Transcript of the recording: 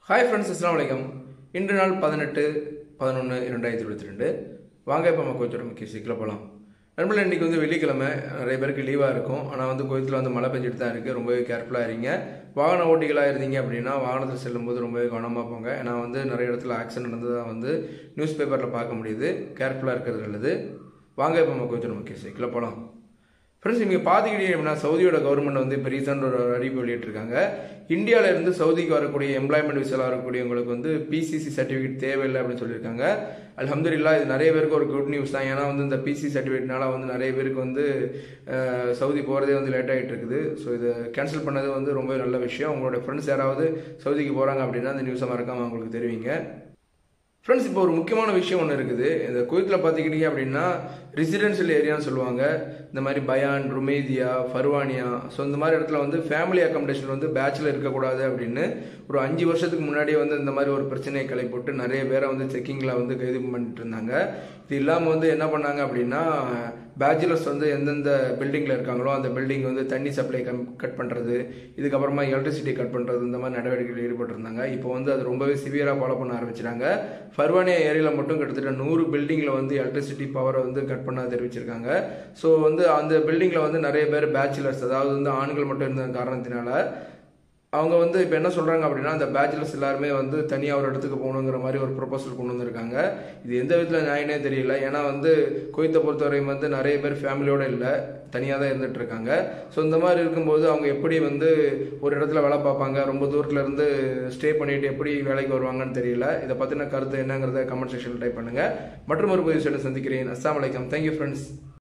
hi friends அஸ்லாம் வலைக்கம் இன்று நாள் பதினெட்டு பதினொன்று இரண்டாயிரத்தி இருபத்தி ரெண்டு வாங்க இப்போ நம்ம கோயத்தோட முக்கிய சீக்கிரம் போகலாம் நண்பர்கள் இன்றைக்கி வந்து வெள்ளிக்கிழமை நிறைய பேருக்கு லீவாக இருக்கும் ஆனால் வந்து கோயத்தில் வந்து மழை பெஞ்சிட்டு தான் இருக்குது ரொம்பவே கேர்ஃபுல்லாக இருங்க வாகன ஓட்டிகளாக இருந்தீங்க அப்படின்னா வாகனத்தில் செல்லும்போது ரொம்பவே கவனமாக போங்க ஏன்னா வந்து நிறைய இடத்துல ஆக்சிடென்ட் நடந்ததாக வந்து நியூஸ் பேப்பரில் பார்க்க முடியுது கேர்ஃபுல்லாக இருக்கிறது நல்லது வாங்க இப்போ நம்ம கோயத்தோட முக்கிய சீக்கிரம் போகலாம் ஃப்ரெண்ட்ஸ் நீங்கள் பார்த்துக்கிட்டீங்க அப்படின்னா சவுதியோட கவர்மெண்ட் வந்து இப்போ ரீசெண்ட் ஒரு அறிவிப்பு வெளியிட்டிருக்காங்க இந்தியாவில இருந்து சவுதிக்கு வரக்கூடிய எம்ப்ளாய்மெண்ட் விசால வரக்கூடியவங்களுக்கு வந்து பிசிசி சர்டிஃபிகேட் தேவையில்லை அப்படின்னு சொல்லியிருக்காங்க அல்ஹம்துலில்லா இது நிறைய பேருக்கு ஒரு குட் நியூஸ் தான் ஏன்னா வந்து இந்த பிசி சர்டிஃபிகேட்னால வந்து நிறைய பேருக்கு வந்து அஹ், சவுதி போகிறதே வந்து லேட் ஆகிட்டு இருக்குது ஸோ இதை கேன்சல் பண்ணது வந்து ரொம்ப நல்ல விஷயம் உங்களோட ஃப்ரெண்ட்ஸ் யாராவது சவுதிக்கு போகிறாங்க அப்படின்னா அந்த நியூஸை மறக்காம அவங்களுக்கு தெரிவிங்க ஃப்ரெண்ட்ஸ் இப்போ ஒரு முக்கியமான விஷயம் ஒன்று இருக்குது இந்த குவைத்தில் பார்த்துக்கிட்டீங்க அப்படின்னா ரெசிடென்ஷியல் ஏரியான்னு சொல்லுவாங்க இந்த மாதிரி பயான் ருமேதியா ஃபர்வானியா ஸோ இந்த மாதிரி இடத்துல வந்து ஃபேமிலி அக்காமடேஷன் வந்து பேச்சில் இருக்கக்கூடாது அப்படின்னு ஒரு அஞ்சு வருஷத்துக்கு முன்னாடியே வந்து இந்த மாதிரி ஒரு பிரச்சனையை கிளை போட்டு நிறைய பேரை வந்து செக்கிங்கில் வந்து கைது பண்ணிட்டு இருந்தாங்க இது இல்லாமல் வந்து என்ன பண்ணாங்க அப்படின்னா பேச்சுலர்ஸ் வந்து எந்தெந்த பில்டிங்கில் இருக்காங்களோ அந்த பில்டிங் வந்து தண்ணி சப்ளை கம் கட் பண்ணுறது இதுக்கப்புறமா எலக்ட்ரிசிட்டி கட் பண்ணுறது இந்த மாதிரி நடவடிக்கைகள் ஈடுபட்டிருந்தாங்க இப்போ வந்து அது ரொம்பவே சிவியராக ஃபாலோ பண்ண ஆரம்பிச்சிட்டாங்க ஃபர்வானியா ஏரியாவில் மட்டும் கிட்டத்தட்ட நூறு பில்டிங்கில் வந்து எலக்ட்ரிசிட்டி பவரை வந்து கட் பண்ண தெரிவிச்சிருக்காங்க ஸோ வந்து அந்த பில்டிங்கில் வந்து நிறைய பேர் பேச்சுலர்ஸ் அதாவது வந்து ஆண்கள் மட்டும் இருந்த காரணத்தினால அவங்க வந்து இப்போ என்ன சொல்கிறாங்க அப்படின்னா அந்த பேச்சுலர்ஸ் எல்லாருமே வந்து தனியாக ஒரு இடத்துக்கு போகணுங்கிற மாதிரி ஒரு ப்ரொபோசல் கொண்டு வந்திருக்காங்க இது எந்த விதத்தில் நியாயனே தெரியல ஏன்னா வந்து கோயத்தை பொறுத்தவரையும் வந்து நிறைய பேர் ஃபேமிலியோட இல்லை தனியாக தான் இருந்துட்டு இருக்காங்க ஸோ இந்த மாதிரி இருக்கும்போது அவங்க எப்படி வந்து ஒரு இடத்துல வேலை பார்ப்பாங்க ரொம்ப தூரத்துல இருந்து ஸ்டே பண்ணிட்டு எப்படி வேலைக்கு வருவாங்கன்னு தெரியல இதை பற்றின கருத்து என்னங்கிறத கமெண்ட் செக்ஷனில் டைப் பண்ணுங்க மற்றும் ஒரு பொசிஷனை சந்திக்கிறேன் அஸ்ஸாமு அலைக்கம் தேங்க்யூ ஃப்ரெண்ட்ஸ்